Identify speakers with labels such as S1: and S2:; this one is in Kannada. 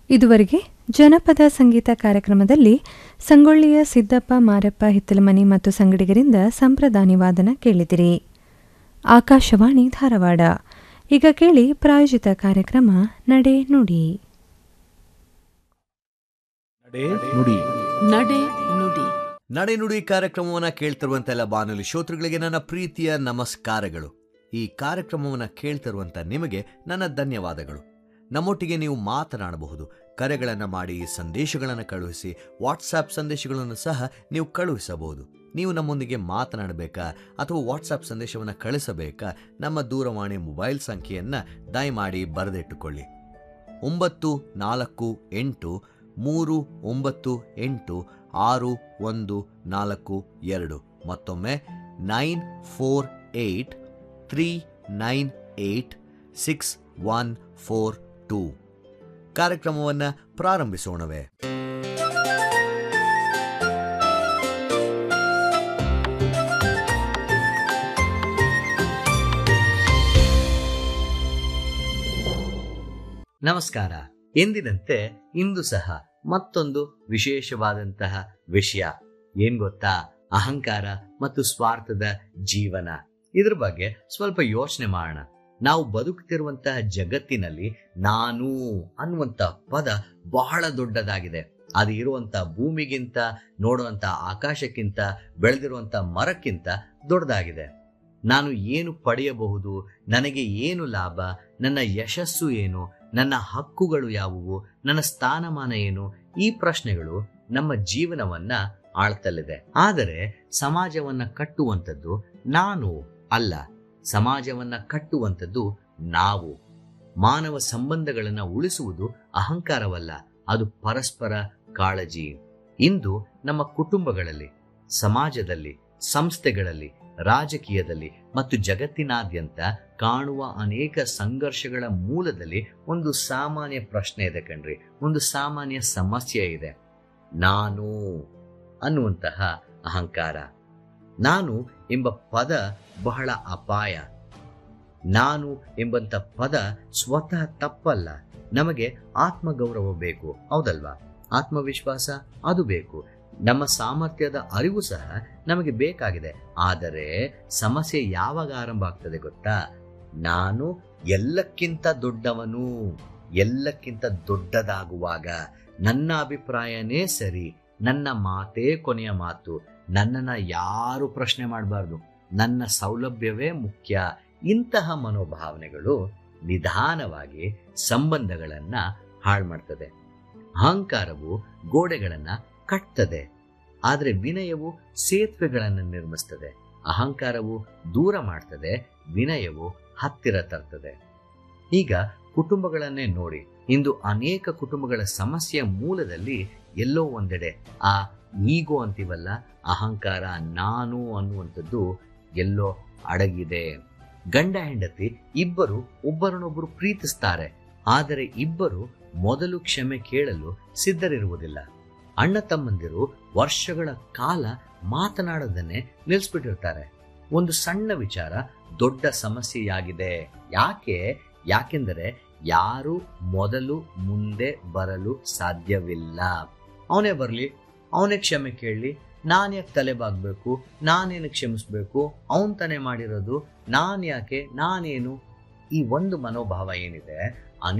S1: ಇದುವರೆಗೆ ಜನಪದ ಸಂಗೀತ ಕಾರ್ಯಕ್ರಮದಲ್ಲಿ ಸಂಗೊಳ್ಳಿಯ ಸಿದ್ದಪ್ಪ ಮಾರಪ್ಪ ಹಿತ್ತಲಮನಿ ಮತ್ತು ಸಂಗಡಿಗರಿಂದ ಸಂಪ್ರದಾನಿ ವಾದನ ಕೇಳಿದಿರಿ ಆಕಾಶವಾಣಿ ಧಾರವಾಡ ಈಗ ಕೇಳಿ ಪ್ರಾಯೋಜಿತ ಕಾರ್ಯಕ್ರಮ ನಡೆ ನುಡಿ
S2: ನಡೆ ನುಡಿ
S3: ನಡೆ ನುಡಿ
S4: ನಡೆನುಡಿ ಕಾರ್ಯಕ್ರಮವನ್ನು ಕೇಳ್ತಿರುವಂಥ ಎಲ್ಲ ಬಾನುಲಿ ಶ್ರೋತೃಗಳಿಗೆ ನನ್ನ ಪ್ರೀತಿಯ ನಮಸ್ಕಾರಗಳು ಈ ಕಾರ್ಯಕ್ರಮವನ್ನು ಕೇಳ್ತಿರುವಂಥ ನಿಮಗೆ ನನ್ನ ಧನ್ಯವಾದಗಳು ನಮ್ಮೊಟ್ಟಿಗೆ ನೀವು ಮಾತನಾಡಬಹುದು ಕರೆಗಳನ್ನು ಮಾಡಿ ಸಂದೇಶಗಳನ್ನು ಕಳುಹಿಸಿ ವಾಟ್ಸಾಪ್ ಸಂದೇಶಗಳನ್ನು ಸಹ ನೀವು ಕಳುಹಿಸಬಹುದು ನೀವು ನಮ್ಮೊಂದಿಗೆ ಮಾತನಾಡಬೇಕಾ ಅಥವಾ ವಾಟ್ಸಾಪ್ ಸಂದೇಶವನ್ನು ಕಳಿಸಬೇಕಾ ನಮ್ಮ ದೂರವಾಣಿ ಮೊಬೈಲ್ ಸಂಖ್ಯೆಯನ್ನು ದಯಮಾಡಿ ಬರೆದಿಟ್ಟುಕೊಳ್ಳಿ ಒಂಬತ್ತು ನಾಲ್ಕು ಎಂಟು ಮೂರು ಒಂಬತ್ತು ಎಂಟು ಆರು ಒಂದು ನಾಲ್ಕು ಎರಡು ಮತ್ತೊಮ್ಮೆ nine four eight three nine eight six one four two ಕಾರ್ಯಕ್ರಮವನ್ನು ಪ್ರಾರಂಭಿಸೋಣವೇ ನಮಸ್ಕಾರ ಎಂದಿನಂತೆ ಇಂದು ಸಹ ಮತ್ತೊಂದು ವಿಶೇಷವಾದಂತಹ ವಿಷಯ ಏನ್ ಗೊತ್ತಾ ಅಹಂಕಾರ ಮತ್ತು ಸ್ವಾರ್ಥದ ಜೀವನ ಇದ್ರ ಬಗ್ಗೆ ಸ್ವಲ್ಪ ಯೋಚನೆ ಮಾಡೋಣ ನಾವು ಬದುಕುತ್ತಿರುವಂತಹ ಜಗತ್ತಿನಲ್ಲಿ ನಾನು ಅನ್ನುವಂತ ಪದ ಬಹಳ ದೊಡ್ಡದಾಗಿದೆ ಅದು ಇರುವಂತ ಭೂಮಿಗಿಂತ ನೋಡುವಂತ ಆಕಾಶಕ್ಕಿಂತ ಬೆಳೆದಿರುವಂತ ಮರಕ್ಕಿಂತ ದೊಡ್ಡದಾಗಿದೆ ನಾನು ಏನು ಪಡೆಯಬಹುದು ನನಗೆ ಏನು ಲಾಭ ನನ್ನ ಯಶಸ್ಸು ಏನು ನನ್ನ ಹಕ್ಕುಗಳು ಯಾವುವು ನನ್ನ ಸ್ಥಾನಮಾನ ಏನು ಈ ಪ್ರಶ್ನೆಗಳು ನಮ್ಮ ಜೀವನವನ್ನ ಆಳ್ತಲ್ಲಿದೆ ಆದರೆ ಸಮಾಜವನ್ನ ಕಟ್ಟುವಂಥದ್ದು ನಾನು ಅಲ್ಲ ಸಮಾಜವನ್ನ ಕಟ್ಟುವಂಥದ್ದು ನಾವು ಮಾನವ ಸಂಬಂಧಗಳನ್ನು ಉಳಿಸುವುದು ಅಹಂಕಾರವಲ್ಲ ಅದು ಪರಸ್ಪರ ಕಾಳಜಿ ಇಂದು ನಮ್ಮ ಕುಟುಂಬಗಳಲ್ಲಿ ಸಮಾಜದಲ್ಲಿ ಸಂಸ್ಥೆಗಳಲ್ಲಿ ರಾಜಕೀಯದಲ್ಲಿ ಮತ್ತು ಜಗತ್ತಿನಾದ್ಯಂತ ಕಾಣುವ ಅನೇಕ ಸಂಘರ್ಷಗಳ ಮೂಲದಲ್ಲಿ ಒಂದು ಸಾಮಾನ್ಯ ಪ್ರಶ್ನೆ ಇದೆ ಕಣ್ರಿ ಒಂದು ಸಾಮಾನ್ಯ ಸಮಸ್ಯೆ ಇದೆ ನಾನು ಅನ್ನುವಂತಹ ಅಹಂಕಾರ ನಾನು ಎಂಬ ಪದ ಬಹಳ ಅಪಾಯ ನಾನು ಎಂಬಂತ ಪದ ಸ್ವತಃ ತಪ್ಪಲ್ಲ ನಮಗೆ ಆತ್ಮಗೌರವ ಬೇಕು ಹೌದಲ್ವಾ ಆತ್ಮವಿಶ್ವಾಸ ಅದು ಬೇಕು ನಮ್ಮ ಸಾಮರ್ಥ್ಯದ ಅರಿವು ಸಹ ನಮಗೆ ಬೇಕಾಗಿದೆ ಆದರೆ ಸಮಸ್ಯೆ ಯಾವಾಗ ಆರಂಭ ಆಗ್ತದೆ ಗೊತ್ತಾ ನಾನು ಎಲ್ಲಕ್ಕಿಂತ ದೊಡ್ಡವನು ಎಲ್ಲಕ್ಕಿಂತ ದೊಡ್ಡದಾಗುವಾಗ ನನ್ನ ಅಭಿಪ್ರಾಯನೇ ಸರಿ ನನ್ನ ಮಾತೇ ಕೊನೆಯ ಮಾತು ನನ್ನನ್ನ ಯಾರು ಪ್ರಶ್ನೆ ಮಾಡಬಾರ್ದು ನನ್ನ ಸೌಲಭ್ಯವೇ ಮುಖ್ಯ ಇಂತಹ ಮನೋಭಾವನೆಗಳು ನಿಧಾನವಾಗಿ ಸಂಬಂಧಗಳನ್ನ ಹಾಳು ಮಾಡ್ತದೆ ಅಹಂಕಾರವು ಗೋಡೆಗಳನ್ನ ಕಟ್ತದೆ ಆದರೆ ವಿನಯವು ಸೇತುವೆಗಳನ್ನು ನಿರ್ಮಿಸ್ತದೆ ಅಹಂಕಾರವು ದೂರ ಮಾಡ್ತದೆ ವಿನಯವು ಹತ್ತಿರ ತರ್ತದೆ ಈಗ ಕುಟುಂಬಗಳನ್ನೇ ನೋಡಿ ಇಂದು ಅನೇಕ ಕುಟುಂಬಗಳ ಸಮಸ್ಯೆಯ ಮೂಲದಲ್ಲಿ ಎಲ್ಲೋ ಒಂದೆಡೆ ಆ ಈಗೋ ಅಂತೀವಲ್ಲ ಅಹಂಕಾರ ನಾನು ಅನ್ನುವಂಥದ್ದು ಎಲ್ಲೋ ಅಡಗಿದೆ ಗಂಡ ಹೆಂಡತಿ ಇಬ್ಬರು ಒಬ್ಬರನ್ನೊಬ್ಬರು ಪ್ರೀತಿಸ್ತಾರೆ ಆದರೆ ಇಬ್ಬರು ಮೊದಲು ಕ್ಷಮೆ ಕೇಳಲು ಸಿದ್ಧರಿರುವುದಿಲ್ಲ ಅಣ್ಣ ತಮ್ಮಂದಿರು ವರ್ಷಗಳ ಕಾಲ ಮಾತನಾಡೋದನ್ನೇ ನಿಲ್ಲಿಸ್ಬಿಟ್ಟಿರ್ತಾರೆ ಒಂದು ಸಣ್ಣ ವಿಚಾರ ದೊಡ್ಡ ಸಮಸ್ಯೆಯಾಗಿದೆ ಯಾಕೆ ಯಾಕೆಂದರೆ ಯಾರು ಮೊದಲು ಮುಂದೆ ಬರಲು ಸಾಧ್ಯವಿಲ್ಲ ಅವನೇ ಬರಲಿ ಅವನೇ ಕ್ಷಮೆ ಕೇಳಲಿ ನಾನು ಯಾಕೆ ತಲೆ ಬಾಗ್ಬೇಕು ನಾನೇನು ಕ್ಷಮಿಸ್ಬೇಕು ಅವನ್ ತಾನೇ ಮಾಡಿರೋದು ನಾನು ಯಾಕೆ ನಾನೇನು ಈ ಒಂದು ಮನೋಭಾವ ಏನಿದೆ